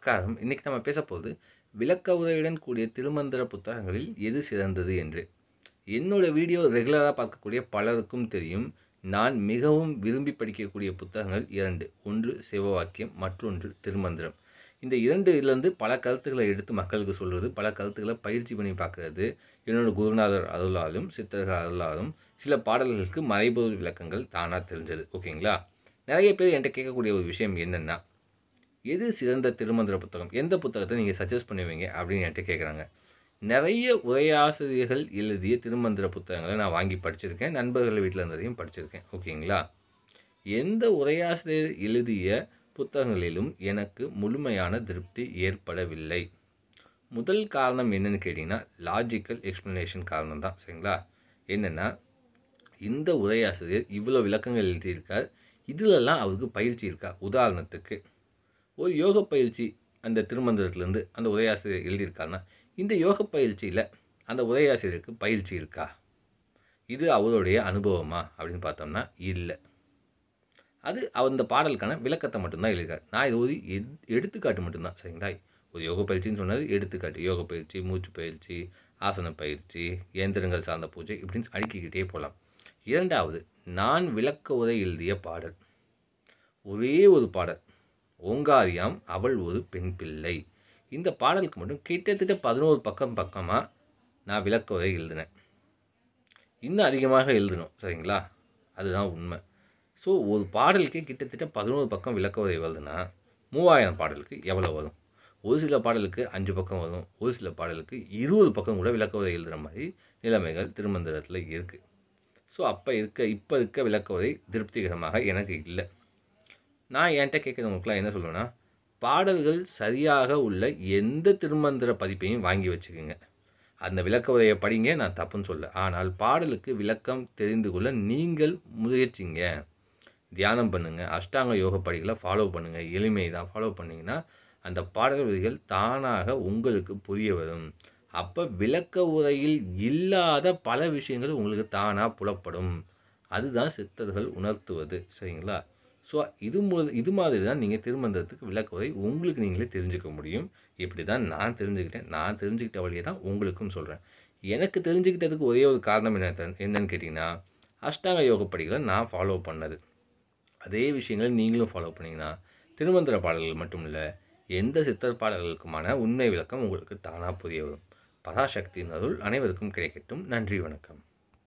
நமஸ்காரம் இன்னைக்கு நம்ம பேச போகுது விளக்க உரையுடன் கூடிய திருமந்திர புத்தகங்களில் எது சிறந்தது என்று என்னோட வீடியோ ரெகுலராக பார்க்கக்கூடிய பலருக்கும் தெரியும் நான் மிகவும் விரும்பி படிக்கக்கூடிய புத்தகங்கள் இரண்டு ஒன்று சிவவாக்கியம் மற்றொன்று திருமந்திரம் இந்த இரண்டுலேருந்து பல கருத்துக்களை எடுத்து மக்களுக்கு சொல்கிறது பல கருத்துக்களை பயிற்சி பண்ணி பார்க்கறது என்னோட குருநாதர் அருளாலும் சித்தர்கள் அருளாலும் சில பாடல்களுக்கு மறைபொருள் விளக்கங்கள் தானாக தெரிஞ்சது ஓகேங்களா நிறைய பேர் என்கிட்ட கேட்கக்கூடிய ஒரு விஷயம் என்னென்னா எது சிறந்த திருமந்திர புத்தகம் எந்த புத்தகத்தை நீங்கள் சஜஸ்ட் பண்ணுவீங்க அப்படின்னு என்கிட்ட கேட்குறாங்க நிறைய உரையாசிரியர்கள் எழுதிய திருமந்திர புத்தகங்களை நான் வாங்கி படிச்சிருக்கேன் நண்பர்கள் வீட்டில் இருந்ததையும் படிச்சிருக்கேன் ஓகேங்களா எந்த உரையாசிரியர் எழுதிய புத்தகங்களிலும் எனக்கு முழுமையான திருப்தி ஏற்படவில்லை முதல் காரணம் என்னன்னு கேட்டிங்கன்னா லாஜிக்கல் எக்ஸ்ப்ளனேஷன் காரணம் தான் சரிங்களா என்னென்னா இந்த உரையாசிரியர் இவ்வளோ விளக்கங்கள் எழுதியிருக்கார் இதிலெல்லாம் அவருக்கு பயிற்சி இருக்கா உதாரணத்துக்கு ஒரு யோக பயிற்சி அந்த திருமந்திரத்துலேருந்து அந்த உரையாசிரியர் எழுதியிருக்காருன்னா இந்த யோக பயிற்சியில் அந்த உரையாசிரியருக்கு பயிற்சி இருக்கா இது அவருடைய அனுபவமா அப்படின்னு பார்த்தோம்னா இல்லை அது அந்த பாடலுக்கான விளக்கத்தை மட்டும்தான் எழுதியிருக்காரு நான் இது ஒரு எடுத்துக்காட்டு மட்டும்தான் சரிங்களா ஒரு யோக பயிற்சின்னு சொன்னது எடுத்துக்காட்டு யோக பயிற்சி மூச்சு பயிற்சி ஆசன பயிற்சி இயந்திரங்கள் சார்ந்த பூஜை இப்படின்னு அடுக்கிக்கிட்டே போகலாம் இரண்டாவது நான் விளக்க உரை எழுதிய பாடல் ஒரே ஒரு பாடல் ஓங்காரியாம் அவள் ஒரு பெண் பிள்ளை இந்த பாடலுக்கு மட்டும் கிட்டத்தட்ட பதினோரு பக்கம் பக்கமாக நான் விளக்க உரை எழுதினேன் இன்னும் அதிகமாக எழுதணும் சரிங்களா அதுதான் உண்மை ஸோ ஒரு பாடலுக்கே கிட்டத்தட்ட பதினோரு பக்கம் விளக்க உரை எழுதுனா மூவாயிரம் பாடலுக்கு எவ்வளோ வரும் ஒரு சில பாடலுக்கு அஞ்சு பக்கம் வரும் ஒரு சில பாடலுக்கு இருபது பக்கம் கூட விளக்க உரை எழுதுகிற மாதிரி நிலைமைகள் திருமந்திரத்தில் இருக்குது ஸோ அப்போ இருக்க இப்போ இருக்க விளக்க உரை திருப்திகரமாக எனக்கு இல்லை நான் என்கிட்ட கேட்குறவங்களுக்குலாம் என்ன சொல்லுவேன்னா பாடல்கள் சரியாக உள்ள எந்த திருமந்திர பதிப்பையும் வாங்கி வச்சுக்கோங்க அந்த விளக்க உரையை படிங்க நான் தப்புன்னு சொல்ல ஆனால் பாடலுக்கு விளக்கம் தெரிந்து கொள்ள நீங்கள் முயற்சிங்க தியானம் பண்ணுங்கள் அஷ்டாங்க யோக படிகளை ஃபாலோ பண்ணுங்கள் எளிமை தான் ஃபாலோ பண்ணிங்கன்னா அந்த பாடல் வரிகள் தானாக உங்களுக்கு புரிய வரும் அப்போ விளக்க உரையில் இல்லாத பல விஷயங்கள் உங்களுக்கு தானாக புலப்படும் அதுதான் சித்தர்கள் உணர்த்துவது சரிங்களா ஸோ இது மு இது மாதிரி தான் நீங்கள் திருமந்திரத்துக்கு விளக்க உரை உங்களுக்கு நீங்களே தெரிஞ்சுக்க முடியும் இப்படி தான் நான் தெரிஞ்சுக்கிட்டேன் நான் தெரிஞ்சுக்கிட்ட வழியை தான் உங்களுக்கும் சொல்கிறேன் எனக்கு தெரிஞ்சுக்கிட்டதுக்கு ஒரே ஒரு காரணம் என்ன என்னன்னு கேட்டிங்கன்னா அஷ்டாங்க யோக படிகளை நான் ஃபாலோ பண்ணது அதே விஷயங்களை நீங்களும் ஃபாலோ பண்ணிங்கன்னா திருமந்திர பாடல்கள் மட்டும் இல்லை எந்த சித்தர் பாடல்களுக்குமான உண்மை விளக்கம் உங்களுக்கு தானாக புரிய வரும் பராசக்தியின் அருள் அனைவருக்கும் கிடைக்கட்டும் நன்றி வணக்கம்